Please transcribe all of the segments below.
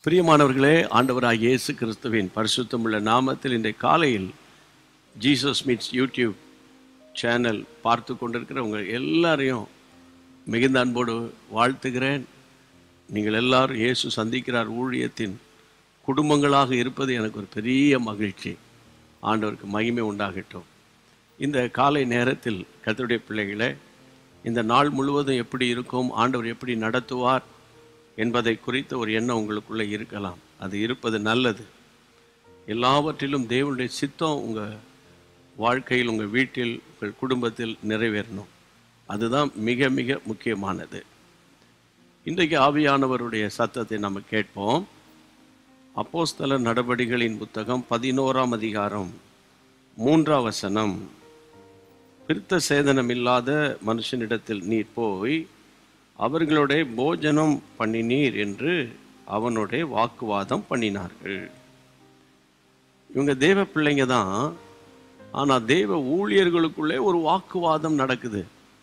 பிரியமானவர்களே ஆண்டவராக இயேசு கிறிஸ்துவின் பரிசுத்தமுள்ள நாமத்தில் இன்றைய காலையில் ஜீசஸ் மீட்ஸ் யூடியூப் சேனல் பார்த்து கொண்டிருக்கிற உங்கள் எல்லாரையும் மிகுந்த அன்போடு வாழ்த்துகிறேன் நீங்கள் எல்லாரும் இயேசு சந்திக்கிறார் ஊழியத்தின் குடும்பங்களாக இருப்பது எனக்கு ஒரு பெரிய மகிழ்ச்சி ஆண்டவருக்கு மகிமை உண்டாகட்டும் இந்த காலை நேரத்தில் கர்த்தருடைய பிள்ளைகளே இந்த நாள் முழுவதும் எப்படி இருக்கும் ஆண்டவர் எப்படி நடத்துவார் என்பதை குறித்த ஒரு எண்ணம் உங்களுக்குள்ளே இருக்கலாம் அது இருப்பது நல்லது எல்லாவற்றிலும் தேவனுடைய சித்தம் உங்கள் வாழ்க்கையில் உங்கள் வீட்டில் உங்கள் குடும்பத்தில் நிறைவேறணும் அதுதான் மிக மிக முக்கியமானது இன்றைக்கு ஆவியானவருடைய சத்தத்தை நம்ம கேட்போம் அப்போஸ்தல நடவடிகளின் புத்தகம் பதினோராம் அதிகாரம் மூன்றாம் வசனம் விருத்த சேதனம் இல்லாத மனுஷனிடத்தில் நீர் போய் அவர்களோட போஜனம் பண்ணினீர் என்று அவனோட வாக்குவாதம் பண்ணினார்கள் இவங்க தேவ பிள்ளைங்க தான் ஆனால் தேவ ஊழியர்களுக்குள்ளே ஒரு வாக்குவாதம் நடக்குது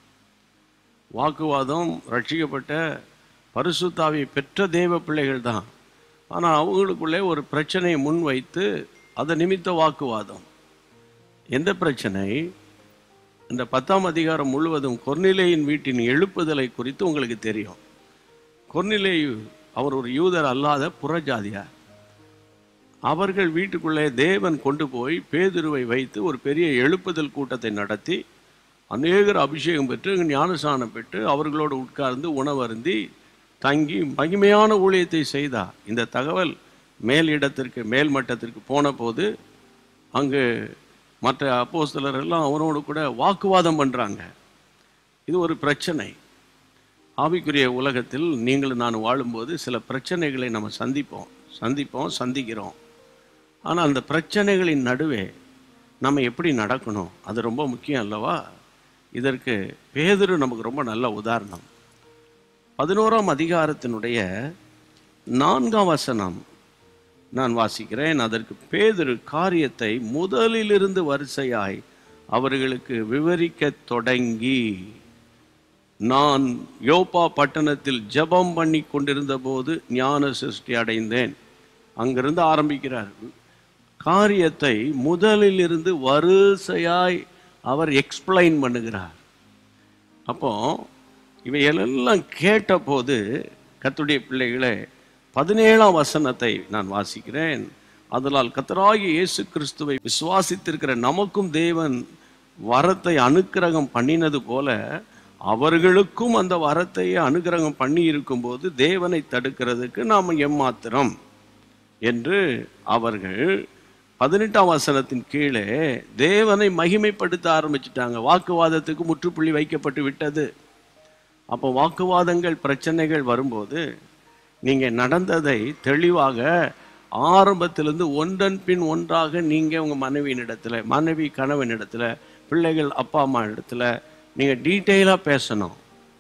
வாக்குவாதம் ரட்சிக்கப்பட்ட பரிசுத்தாவை பெற்ற தேவ பிள்ளைகள் தான் ஆனால் அவங்களுக்குள்ளே ஒரு பிரச்சனையை முன்வைத்து அதை நிமித்த வாக்குவாதம் எந்த பிரச்சனை இந்த பத்தாம் அதிகாரம் முழுவதும் கொர்நிலையின் வீட்டின் எழுப்புதலை குறித்து உங்களுக்கு தெரியும் கொர்நிலேயு அவர் ஒரு யூதர் அல்லாத புறஜாதியார் அவர்கள் வீட்டுக்குள்ளே தேவன் கொண்டு போய் பேதுருவை வைத்து ஒரு பெரிய எழுப்புதல் கூட்டத்தை நடத்தி அநேகர் அபிஷேகம் பெற்று ஞானஸ்நானம் பெற்று அவர்களோடு உட்கார்ந்து உணவருந்தி தங்கி மகிமையான ஊழியத்தை செய்தார் இந்த தகவல் மேல் இடத்திற்கு மேல் மட்டத்திற்கு போன போது அங்கு மற்ற அப்போஸ்தலர் எல்லாம் அவரோடு கூட வாக்குவாதம் பண்ணுறாங்க இது ஒரு பிரச்சனை ஆவிக்குரிய உலகத்தில் நீங்களும் நான் வாழும்போது சில பிரச்சனைகளை நம்ம சந்திப்போம் சந்திப்போம் சந்திக்கிறோம் ஆனால் அந்த பிரச்சனைகளின் நடுவே நம்ம எப்படி நடக்கணும் அது ரொம்ப முக்கியம் அல்லவா இதற்கு பேதுரு நமக்கு ரொம்ப நல்ல உதாரணம் பதினோராம் அதிகாரத்தினுடைய நான்காம் வசனம் நான் வாசிக்கிறேன் அதற்கு பேதுரு காரியத்தை முதலிலிருந்து வரிசையாய் அவர்களுக்கு விவரிக்க தொடங்கி நான் யோப்பா பட்டணத்தில் ஜெபம் பண்ணி கொண்டிருந்த போது ஞான சிருஷ்டி அடைந்தேன் அங்கிருந்து ஆரம்பிக்கிறார் காரியத்தை முதலிலிருந்து வரிசையாய் அவர் எக்ஸ்பிளைன் பண்ணுகிறார் அப்போ இவையெல்லாம் கேட்டபோது கத்துடைய பிள்ளைகளே பதினேழாம் வசனத்தை நான் வாசிக்கிறேன் அதனால் கத்தராகி இயேசு கிறிஸ்துவை விசுவாசித்திருக்கிற நமக்கும் தேவன் வரத்தை அனுக்கிரகம் பண்ணினது போல அவர்களுக்கும் அந்த வரத்தை அனுகிரகம் பண்ணி இருக்கும்போது தேவனை தடுக்கிறதுக்கு நாம் எம்மாத்திரம் என்று அவர்கள் பதினெட்டாம் வசனத்தின் கீழே தேவனை மகிமைப்படுத்த ஆரம்பிச்சிட்டாங்க வாக்குவாதத்துக்கு முற்றுப்புள்ளி வைக்கப்பட்டு விட்டது அப்போ வாக்குவாதங்கள் பிரச்சனைகள் வரும்போது நீங்கள் நடந்ததை தெளிவாக ஆரம்பத்திலிருந்து ஒன்றன் பின் ஒன்றாக நீங்கள் உங்கள் மனைவியினிடத்தில் மனைவி கணவனிடத்தில் பிள்ளைகள் அப்பா அம்மா இடத்துல நீங்கள் டீட்டெயிலாக பேசணும்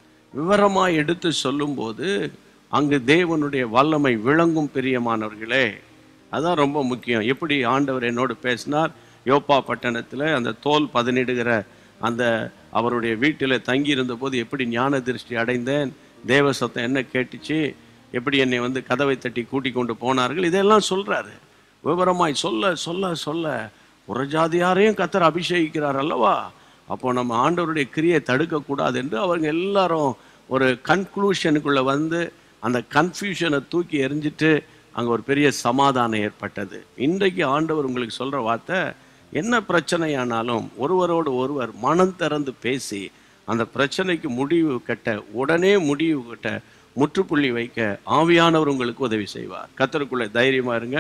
விவரமாக எடுத்து சொல்லும்போது அங்கு தேவனுடைய வல்லமை விளங்கும் பிரியமானவர்களே அதான் ரொம்ப முக்கியம் எப்படி ஆண்டவர் என்னோடு பேசினார் யோப்பா பட்டணத்தில் அந்த தோல் பதனிடுகிற அந்த அவருடைய வீட்டில் தங்கியிருந்த போது எப்படி ஞான திருஷ்டி அடைந்தேன் தேவ சத்தம் என்ன கேட்டுச்சு எப்படி என்னை வந்து கதவை தட்டி கூட்டி கொண்டு போனார்கள் இதெல்லாம் சொல்கிறாரு விவரமாய் சொல்ல சொல்ல சொல்ல ஒரு ஜாதியாரையும் கத்தர் அபிஷேகிக்கிறார் அல்லவா அப்போ நம்ம ஆண்டவருடைய கிரியை தடுக்கக்கூடாது என்று அவங்க எல்லாரும் ஒரு கன்க்ளூஷனுக்குள்ளே வந்து அந்த கன்ஃபியூஷனை தூக்கி எறிஞ்சிட்டு அங்கே ஒரு பெரிய சமாதானம் ஏற்பட்டது இன்றைக்கு ஆண்டவர் உங்களுக்கு சொல்கிற வார்த்தை என்ன பிரச்சனையானாலும் ஒருவரோடு ஒருவர் மனம் திறந்து பேசி அந்த பிரச்சனைக்கு முடிவு கட்ட உடனே முடிவு கட்ட முற்றுப்புள்ளி வைக்க ஆவியானவர் உங்களுக்கு உதவி செய்வார் கத்தருக்குள்ளே தைரியமாக இருங்க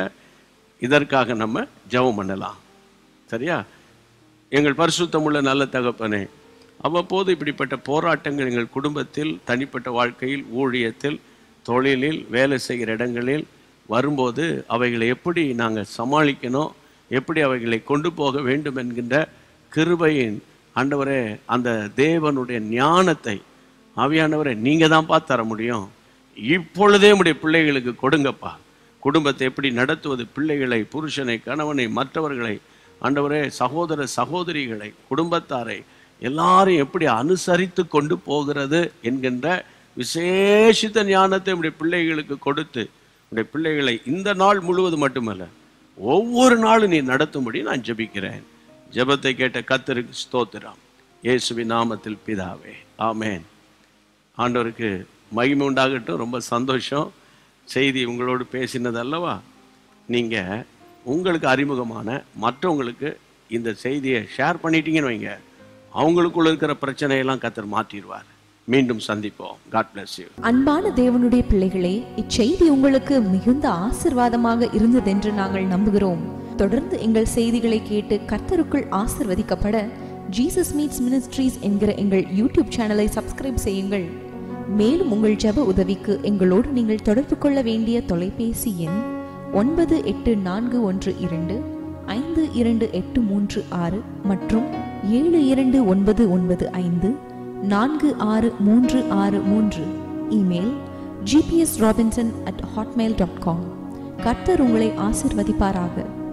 இதற்காக நம்ம ஜெபம் பண்ணலாம் சரியா எங்கள் பரிசுத்தமுள்ள நல்ல தகப்பனே அவ்வப்போது இப்படிப்பட்ட போராட்டங்கள் எங்கள் குடும்பத்தில் தனிப்பட்ட வாழ்க்கையில் ஊழியத்தில் தொழிலில் வேலை செய்கிற இடங்களில் வரும்போது அவைகளை எப்படி நாங்கள் சமாளிக்கணும் எப்படி அவைகளை கொண்டு போக வேண்டும் என்கின்ற கிருபையின் ஆண்டவரே அந்த தேவனுடைய ஞானத்தை ஆவியானவரை நீங்கள் தான்ப்பா தர முடியும் இப்பொழுதே உடைய பிள்ளைகளுக்கு கொடுங்கப்பா குடும்பத்தை எப்படி நடத்துவது பிள்ளைகளை புருஷனை கணவனை மற்றவர்களை ஆண்டவரே சகோதர சகோதரிகளை குடும்பத்தாரை எல்லாரையும் எப்படி அனுசரித்து கொண்டு போகிறது என்கின்ற விசேஷித்த ஞானத்தை நம்முடைய பிள்ளைகளுக்கு கொடுத்து உடைய பிள்ளைகளை இந்த நாள் முழுவதும் மட்டுமல்ல ஒவ்வொரு நாளும் நீ நடத்தும்படி நான் ஜெபிக்கிறேன் ஜெபத்தை கேட்ட கத்தருக்கு ஸ்தோத்திரம் இயேசுவின் நாமத்தில் பிதாவே ஆமென் ஆண்டவருக்கு மகிமை உண்டாகட்டும் ரொம்ப சந்தோஷம் செய்தி உங்களோடு பேசினது அல்லவா நீங்கள் உங்களுக்கு அறிமுகமான மற்றவங்களுக்கு இந்த செய்தியை ஷேர் பண்ணிட்டீங்கன்னு வைங்க அவங்களுக்குள்ள இருக்கிற பிரச்சனையெல்லாம் கத்தர் மாற்றிடுவார் மீண்டும் சந்திப்போம் காட் bless யூ அன்பான தேவனுடைய பிள்ளைகளே இச்செய்தி உங்களுக்கு மிகுந்த ஆசிர்வாதமாக இருந்ததென்று நாங்கள் நம்புகிறோம் தொடர்ந்து எங்கள் செய்திகளை கேட்டு கர்த்தருக்குள் ஆசிர்வதிக்கப்பட ஜீசஸ் மீட்ஸ் மினிஸ்ட்ரீஸ் என்கிற எங்கள் யூடியூப் சேனலை சப்ஸ்கிரைப் செய்யுங்கள் மேலும் உங்கள் ஜெப உதவிக்கு எங்களோடு நீங்கள் தொடர்பு கொள்ள வேண்டிய தொலைபேசி எண் ஒன்பது எட்டு நான்கு ஒன்று இரண்டு ஐந்து இரண்டு எட்டு மூன்று ஆறு மற்றும் ஏழு இரண்டு ஒன்பது ஒன்பது ஐந்து நான்கு ஆறு மூன்று ஆறு மூன்று email GPS Robinson at Hotmail dot com கர்த்தர் உங்களை ஆசிர்வதிப்பாராக